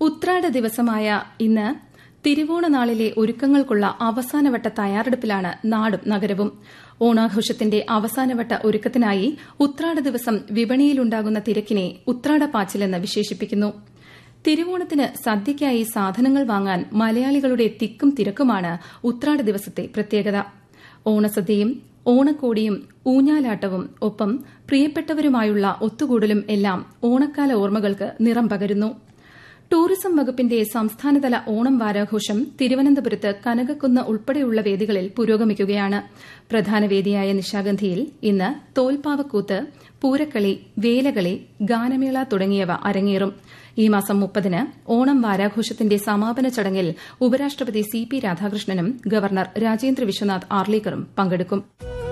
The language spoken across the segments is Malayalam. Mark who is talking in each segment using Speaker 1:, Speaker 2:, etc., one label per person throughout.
Speaker 1: ഉത്രാട ദിവസമായ ഇന്ന് തിരുവോണനാളിലെ ഒരുക്കങ്ങൾക്കുള്ള അവസാനവട്ട തയ്യാറെടുപ്പിലാണ് നാടും നഗരവും ഓണാഘോഷത്തിന്റെ അവസാനവട്ട ഒരുക്കത്തിനായി ഉത്രാട ദിവസം വിപണിയിലുണ്ടാകുന്ന തിരക്കിനെ ഉത്രാടപ്പാച്ചിലെന്ന് വിശേഷിപ്പിക്കുന്നു തിരുവോണത്തിന് സദ്യയ്ക്കായി സാധനങ്ങൾ വാങ്ങാൻ മലയാളികളുടെ തിക്കും തിരക്കുമാണ് ഉത്രാട ദിവസത്തെ പ്രത്യേകത ഓണസദ്യയും ഓണക്കോടിയും ഊഞ്ഞാലാട്ടവും ഒപ്പം പ്രിയപ്പെട്ടവരുമായുള്ള ഒത്തുകൂടലും എല്ലാം ഓണക്കാല ഓർമ്മകൾക്ക് നിറം പകരുന്നു ടൂറിസം വകുപ്പിന്റെ സംസ്ഥാനതല ഓണം വാരാഘോഷം തിരുവനന്തപുരത്ത് കനകക്കുന്ന് ഉൾപ്പെടെയുള്ള വേദികളിൽ പുരോഗമിക്കുകയാണ് പ്രധാന വേദിയായ നിശാഗന്ധിയിൽ ഇന്ന് തോൽപ്പാവക്കൂത്ത് പൂരക്കളി വേലകളി ഗാനമേള തുടങ്ങിയവ അരങ്ങേറും ഈ മാസം മുപ്പതിന് ഓണം വാരാഘോഷത്തിന്റെ സമാപന ചടങ്ങിൽ ഉപരാഷ്ട്രപതി സി പി രാധാകൃഷ്ണനും ഗവർണർ രാജേന്ദ്ര വിശ്വനാഥ് ആർലേക്കറും പങ്കെടുക്കും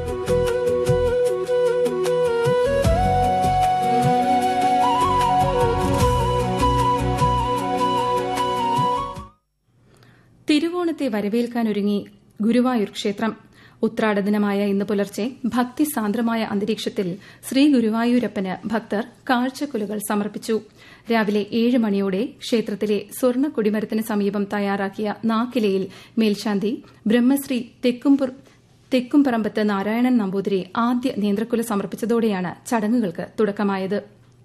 Speaker 1: തിരുവോണത്തെ വരവേൽക്കാനൊരുങ്ങി ഗുരുവായൂർ ക്ഷേത്രം ഉത്രാട ദിനമായ ഇന്ന് പുലർച്ചെ ഭക്തിസാന്ദ്രമായ അന്തരീക്ഷത്തിൽ ശ്രീ ഗുരുവായൂരപ്പന് ഭക്തർ കാഴ്ചക്കുലകൾ സമർപ്പിച്ചു രാവിലെ ഏഴ് മണിയോടെ ക്ഷേത്രത്തിലെ സ്വർണ്ണ കൊടിമരത്തിന് സമീപം തയ്യാറാക്കിയ നാക്കിലയിൽ മേൽശാന്തി ബ്രഹ്മശ്രീ തെക്കുംപുർ തെക്കുംപറമ്പത്ത് നാരായണൻ നമ്പൂതിരി ആദ്യ നേന്ത്രക്കുല സമർപ്പിച്ചതോടെയാണ് ചടങ്ങുകൾക്ക് തുടക്കമായത്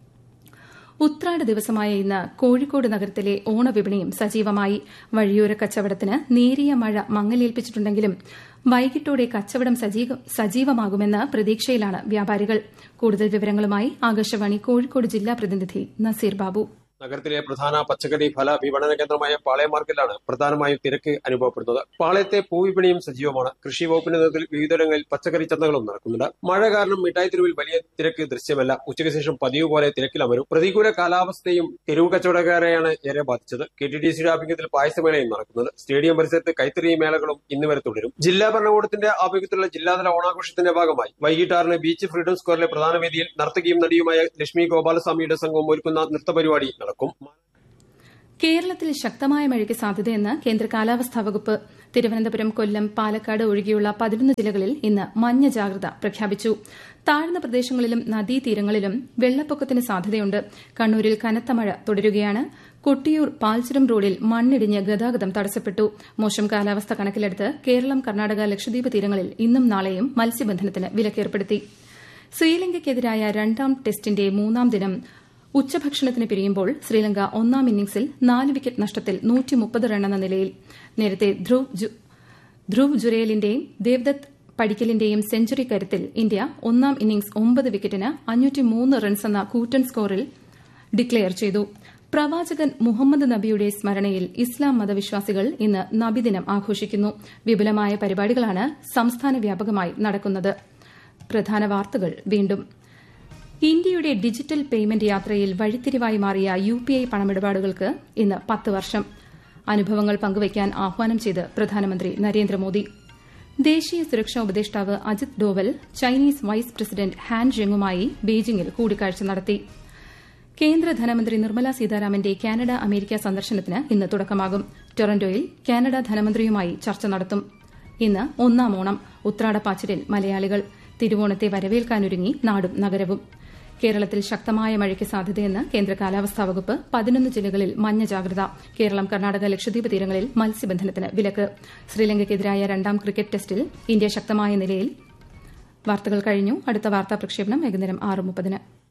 Speaker 1: ഉത്രാട ദിവസമായ ഇന്ന് കോഴിക്കോട് നഗരത്തിലെ ഓണവിപണിയും സജീവമായി വഴിയോര കച്ചവടത്തിന് നേരിയ മഴ മങ്ങലേൽപ്പിച്ചിട്ടുണ്ടെങ്കിലും വൈകിട്ടോടെ കച്ചവടം സജീവമാകുമെന്ന പ്രതീക്ഷയിലാണ് വ്യാപാരികൾ കൂടുതൽ വിവരങ്ങളുമായി ആകാശവാണി കോഴിക്കോട് ജില്ലാ പ്രതിനിധി നസീർ ബാബു
Speaker 2: നഗരത്തിലെ പ്രധാന പച്ചക്കറി ഫല വിപണന കേന്ദ്രമായ പാളയം മാർക്കറ്റിലാണ് പ്രധാനമായും തിരക്ക് അനുഭവപ്പെടുന്നത് പാളയത്തെ പൂവിപണിയും സജീവമാണ് കൃഷി വകുപ്പിന്റെ നേതൃത്വത്തിൽ വിവിധയിടങ്ങളിൽ പച്ചക്കറി ചന്തകളും നടക്കുന്നുണ്ട് മഴ കാരണം മിഠായി തെരുവിൽ വലിയ തിരക്ക് ദൃശ്യമല്ല ഉച്ചയ്ക്ക് ശേഷം പതിവ് പോലെ തിരക്കിലമരും പ്രതികൂല കാലാവസ്ഥയും തെരുവ് കച്ചവടക്കാരെയാണ് ഏറെ ബാധിച്ചത് കെ ടി ഡി സിയുടെ ആഭിമുഖ്യത്തിൽ പായസമേളയും നടക്കുന്നത് സ്റ്റേഡിയം പരിസരത്ത് കൈത്തറി മേളകളും ഇന്ന് വരെ തുടരും ജില്ലാ ഭരണകൂടത്തിന്റെ ആഭിമുഖ്യത്തിലുള്ള ജില്ലാതല ഓണാഘോഷത്തിന്റെ ഭാഗമായി വൈകിട്ട് ആറിന് ബീച്ച് ഫ്രീഡം സ്ക്വയറിലെ പ്രധാന വേദിയിൽ നർത്തകിയും നടിയുമായ ലക്ഷ്മി ഗോപാലസ്വാമിയുടെ സംഘവും ഒരുക്കുന്ന നൃത്തപരിപാടി നടക്കും
Speaker 1: കേരളത്തിൽ ശക്തമായ മഴയ്ക്ക് സാധ്യതയെന്ന് കേന്ദ്ര കാലാവസ്ഥാ വകുപ്പ് തിരുവനന്തപുരം കൊല്ലം പാലക്കാട് ഒഴികെയുള്ള പതിനൊന്ന് ജില്ലകളിൽ ഇന്ന് മഞ്ഞ ജാഗ്രത പ്രഖ്യാപിച്ചു താഴ്ന്ന പ്രദേശങ്ങളിലും നദീതീരങ്ങളിലും വെള്ളപ്പൊക്കത്തിന് സാധ്യതയുണ്ട് കണ്ണൂരിൽ കനത്ത മഴ തുടരുകയാണ് കൊട്ടിയൂർ പാൽച്ചുരം റോഡിൽ മണ്ണിടിഞ്ഞ് ഗതാഗതം തടസ്സപ്പെട്ടു മോശം കാലാവസ്ഥ കണക്കിലെടുത്ത് കേരളം കർണാടക ലക്ഷദ്വീപ് തീരങ്ങളിൽ ഇന്നും നാളെയും മത്സ്യബന്ധനത്തിന് വിലക്കേർപ്പെടുത്തി ശ്രീലങ്കയ്ക്കെതിരായ രണ്ടാം ടെസ്റ്റിന്റെ മൂന്നാം ദിനം ഉച്ചഭക്ഷണത്തിന് പിരിയുമ്പോൾ ശ്രീലങ്ക ഒന്നാം ഇന്നിംഗ്സിൽ നാല് വിക്കറ്റ് നഷ്ടത്തിൽ റണ്ണെന്ന നിലയിൽ നേരത്തെ ധ്രുവ് ജുരേലിന്റെയും ദേവ്ദത്ത് പടിക്കലിന്റെയും സെഞ്ചുറി കരുത്തിൽ ഇന്ത്യ ഒന്നാം ഇന്നിംഗ്സ് ഒമ്പത് വിക്കറ്റിന് റൺസെന്ന കൂറ്റൻ സ്കോറിൽ ഡിക്ലെയർ ചെയ്തു പ്രവാചകൻ മുഹമ്മദ് നബിയുടെ സ്മരണയിൽ ഇസ്ലാം മതവിശ്വാസികൾ ഇന്ന് നബിദിനം ആഘോഷിക്കുന്നു വിപുലമായ പരിപാടികളാണ് സംസ്ഥാന വ്യാപകമായി നടക്കുന്നത് പ്രധാന വാർത്തകൾ വീണ്ടും ഇന്ത്യയുടെ ഡിജിറ്റൽ പേയ്മെന്റ് യാത്രയിൽ വഴിത്തിരിവായി മാറിയ യു പി ഐ പണമിടപാടുകൾക്ക് ഇന്ന് പത്ത് വർഷം അനുഭവങ്ങൾ പങ്കുവയ്ക്കാൻ ആഹ്വാനം ചെയ്ത് പ്രധാനമന്ത്രി നരേന്ദ്രമോദി ദേശീയ സുരക്ഷാ ഉപദേഷ്ടാവ് Ajith Doval Chinese vice president Han ജെങ്ങുമായി ബീജിംഗിൽ കൂടിക്കാഴ്ച നടത്തി കേന്ദ്ര ധനമന്ത്രി നിർമ്മല സീതാരാമന്റെ കാനഡ അമേരിക്ക സന്ദർശനത്തിന് ഇന്ന് തുടക്കമാകും ടൊറന്റോയിൽ കാനഡ ധനമന്ത്രിയുമായി ചർച്ച നടത്തും ഇന്ന് ഒന്നാം ഓണം ഉത്രാടപ്പാച്ചിലിൽ മലയാളികൾ തിരുവോണത്തെ വരവേൽക്കാനൊരുങ്ങി നാടും നഗരവും കേരളത്തിൽ ശക്തമായ മഴയ്ക്ക് സാധ്യതയെന്ന് കേന്ദ്ര കാലാവസ്ഥാ വകുപ്പ് പതിനൊന്ന് ജില്ലകളിൽ മഞ്ഞ ജാഗ്രത കേരളം കർണാടക ലക്ഷദ്വീപ് തീരങ്ങളിൽ മത്സ്യബന്ധനത്തിന് വിലക്ക് ശ്രീലങ്കയ്ക്കെതിരായ രണ്ടാം ക്രിക്കറ്റ് ടെസ്റ്റിൽ ഇന്ത്യ ശക്തമായ നിലയിൽ വാർത്തകൾ കഴിഞ്ഞു അടുത്ത വാർത്താ പ്രക്ഷേപണം വൈകുന്നേരം ആറ് മുപ്പതിന്